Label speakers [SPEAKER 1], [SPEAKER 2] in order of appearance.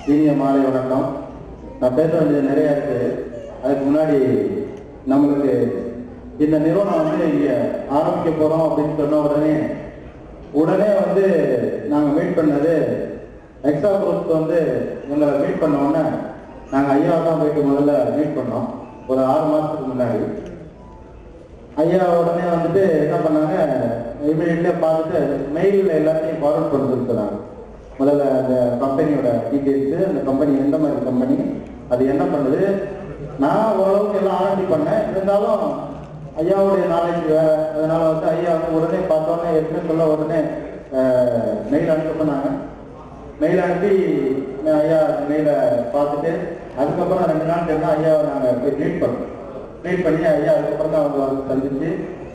[SPEAKER 1] இனிய மாலை வணக்கம் நான் பேச வேண்டியது நிறைய இருக்கு அதுக்கு முன்னாடி நம்மளுக்கு இந்த நிறுவனம் வந்து இங்க ஆரம்பிக்க போறோம் அப்படின்னு சொன்ன உடனே உடனே வந்து நாங்க மீட் பண்ணது எக்ஸா குரூப் வந்து எங்களை மீட் பண்ண உடனே நாங்க ஐயா தான் போயிட்டு முதல்ல மீட் பண்ணோம் ஒரு ஆறு மாசத்துக்கு முன்னாடி ஐயா உடனே வந்துட்டு என்ன பண்ணாங்க இமீடியட்லியே பார்த்துட்டு மெயிலில் எல்லாத்தையும் ஃபார்வர்ட் பண்ணி கொடுத்துறாங்க முதல்ல அந்த கம்பெனியோட டீட்டெயில்ஸு அந்த கம்பெனி எந்த மாதிரி கம்பெனி அது என்ன பண்ணுது நான் ஓரளவுக்கு எல்லாம் ஆரம்பி பண்ணேன் இருந்தாலும் ஐயாவுடைய நாலேஜ் வேற அதனால வந்து ஐயா வந்து உடனே பார்த்தோன்னே எப்படி சொல்ல உடனே மெயில் அனுப்ப சொன்னாங்க மெயில் அனுப்பி நான் ஐயா மெயிலை பார்த்துட்டு அதுக்கப்புறம் ரெண்டு நாள் தெரிஞ்சா ஐயாவை நாங்கள் போய் மீட் பண்ணோம் மீட் பண்ணி ஐயா அதுக்கப்புறம் தான் அவங்க வந்து சந்திச்சு